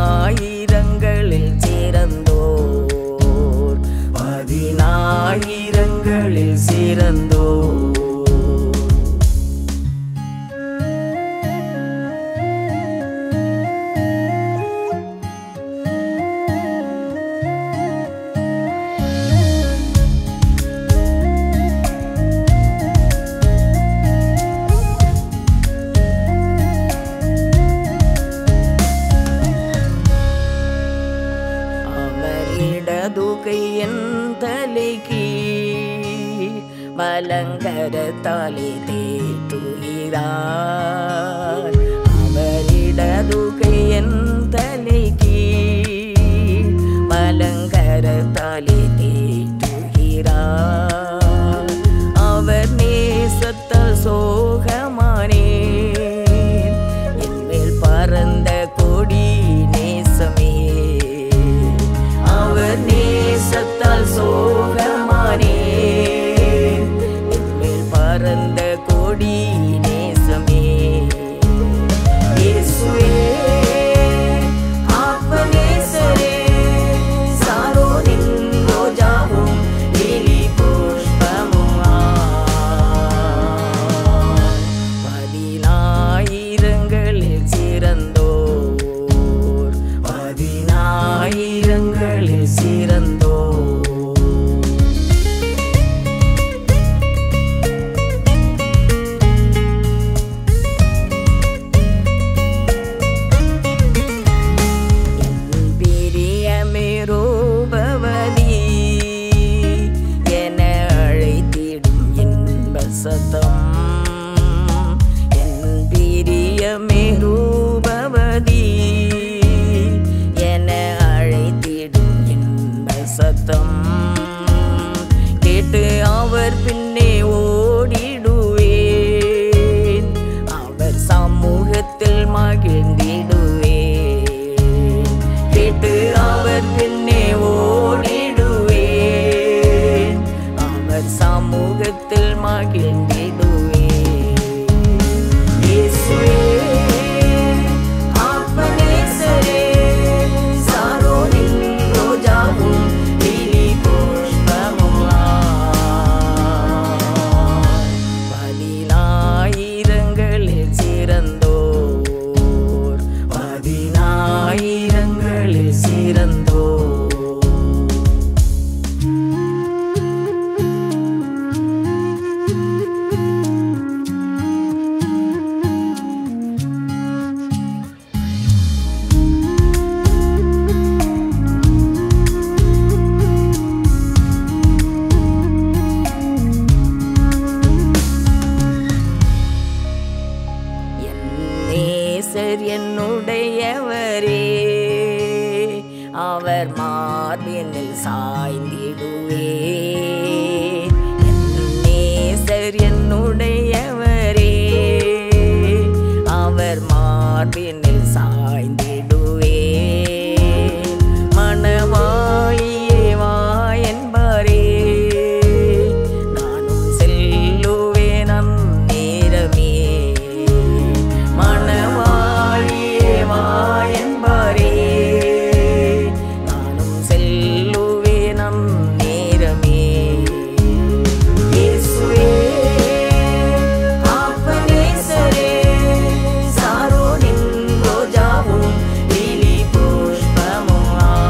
பதினாயிரங்களில் சிறந்தோர் பதினாயிரங்களில் சிறந்தோர் அவரிடதுகையின் தலைக்கு வலங்கரத்தாலே தேற்றுகிறார் அவரிடதுகையின் தலைக்கு வலங்கரத்தாலே தேற்றுகிறார் அவர் நேசத்தால் சோகமானே என்மேல் பறந்த கொடி நேசமே அவர் நேசத்தால் சோகமானே என்மேல் பறந்த கொடி நேசமே இயேசுவே ஆத்மநேசரே சாரோனின் ரோஜாவும் லிலி புஷ்பமும் பதினாயிரங்களில் சிறந்தோர் பதினாயிரங்களில் சிறந்தோர் பிரியமேரோபவதி என அழைத்திடும் இன்ப சத்தம் என் பிரியமேரோபவதி என அழைத்திடும் இன்ப சத்தம் கேட்டு அவர் பின்னே ஓடிடுவேன் அவர் சமூகத்தில் மகிழ்ந்திடுவேன் கேட்டு அவர் பின்னே ஓடிடுவேன் அவர் சமூகத்தில் மகிழ்ந்திடுவேன் இயேசுவே, ஆத்மநேசரே, சாரோனின் ரோஜாவும் லிலி புஷ்பமும் பதினாயிரங்களில் சிறந்தோர் பதினாயிரங்களில் சிறந்தோர் என் நேசர் என்னுடையவரே அவர் மார்பினில் சாய்ந்திடுவே என் நேசர் என்னுடையவரே அவர் மார்பினில் சாய்ந்திடுவே மணவாழியே வா என்பாரே நானும் செல்லுவேன் அந்நேரமே மணவாழியே வா என்பாரே நானும் செல்லுவேன் அந்நேரமே இயேசுவே, ஆத்மநேசரே, சாரோனின் ரோஜாவும் லிலி புஷ்பமும்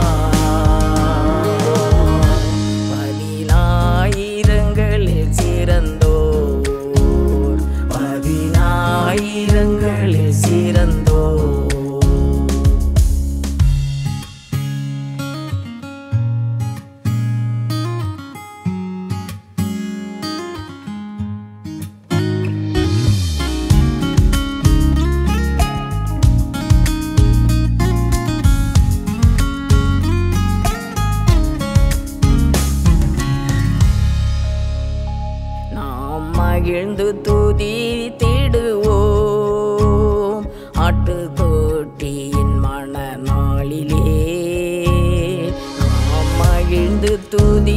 பதினாயிரங்களில் சிறந்தோர் பதினாயிரங்களில் சிறந்தோர் நாம் மகிழ்ந்து துதி திடுவோம் ஆட்டுக்கோட்டியின் மணநாளிலே நாம் மகிழ்ந்து துதி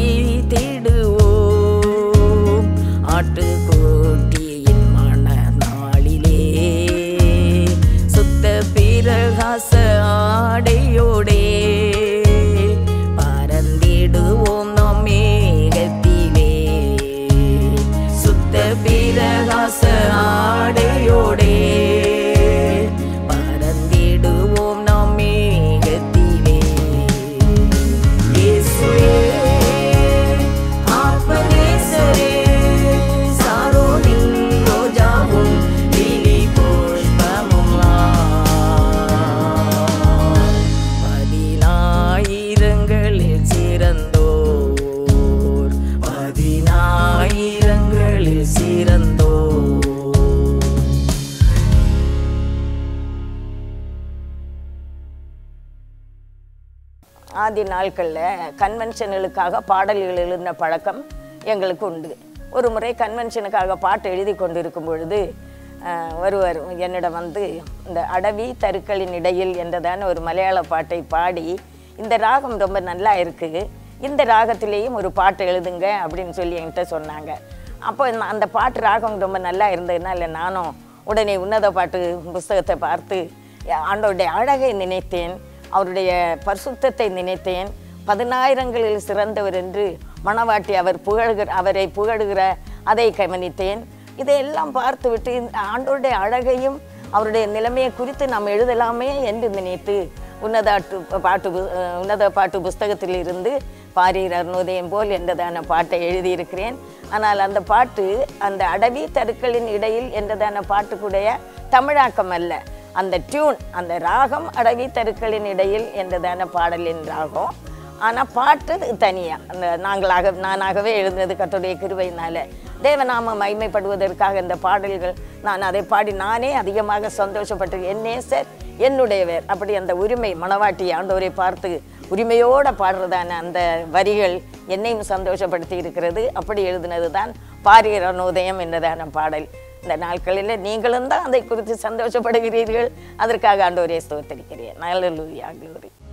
திடுவோம் ஆட்டுக்கோட்டியின் மணநாளிலே சுத்த பிரகாச ஆடை ஆதி நாட்களில் கன்வென்ஷன்களுக்காக பாடல்கள் எழுதின பழக்கம் எங்களுக்கு உண்டு ஒரு முறை கன்வென்ஷனுக்காக பாட்டு எழுதி கொண்டிருக்கும் பொழுது அஹ், ஒருவர் என்னிடம் வந்து இந்த அடவி தருக்களின் இடையில் என்றதான ஒரு மலையாள பாட்டை பாடி இந்த ராகம் ரொம்ப நல்லா இருக்குது இந்த ராகத்திலேயும் ஒரு பாட்டு எழுதுங்க அப்படின்னு சொல்லி என்கிட்ட சொன்னாங்க அப்போ நான் அந்த பாட்டு ராகம் ரொம்ப நல்லா இருந்ததுனால நானும் உடனே உன்னத பாட்டு புஸ்தகத்தை பார்த்து ஆண்டவருடைய அழகை நினைத்தேன் அவருடைய பரிசுத்தத்தை நினைத்தேன் பதினாயிரங்களில் சிறந்தவர் என்று மணவாட்டி அவர் புகழ்கிற அவரை புகழுகிற அதை கவனித்தேன் இதையெல்லாம் பார்த்துவிட்டு இந்த ஆண்டவருடைய அழகையும் அவருடைய நிலைமையை குறித்து நாம் எழுதலாமே என்று நினைத்து உன்னதாட்டு பாட்டு பு- அஹ் உன்னத பாட்டு புஸ்தகத்தில் இருந்து பாரீர் அருணோதயம் போல் என்றதான பாட்டை எழுதியிருக்கிறேன் ஆனால் அந்த பாட்டு அந்த அடவி தருக்களின் இடையில் என்றதான பாட்டுக்குடைய தமிழாக்கம் அல்ல அந்த டியூன் அந்த ராகம் அடவி தருக்களின் இடையில் என்றதான பாடலின் ராகம் ஆனால் பாட்டு தனியாக அந்த நாங்களாக நானாகவே எழுந்தது கர்த்தருடைய கிருபையினால தேவநாம மைமைப்படுவதற்காக இந்த பாடல்கள் நான் அதை பாடி நானே அதிகமாக சந்தோஷப்பட்டு என் நேசர் என்னுடையவர் அப்படி அந்த உரிமை மணவாட்டி ஆண்டவரை பார்த்து உரிமையோட பாடுறதான அந்த வரிகள் என்னையும் சந்தோஷப்படுத்தி இருக்கிறது அப்படி எழுதினது தான் பாரியர் அருணோதயம் என்றதான பாடல் இந்த நாட்களில் நீங்களும் தான் அதை குறித்து சந்தோஷப்படுகிறீர்கள் அதற்காக ஆண்டவரே ஸ்தோத்தரிக்கிறேன் நல்ல லூயா க்ளோரி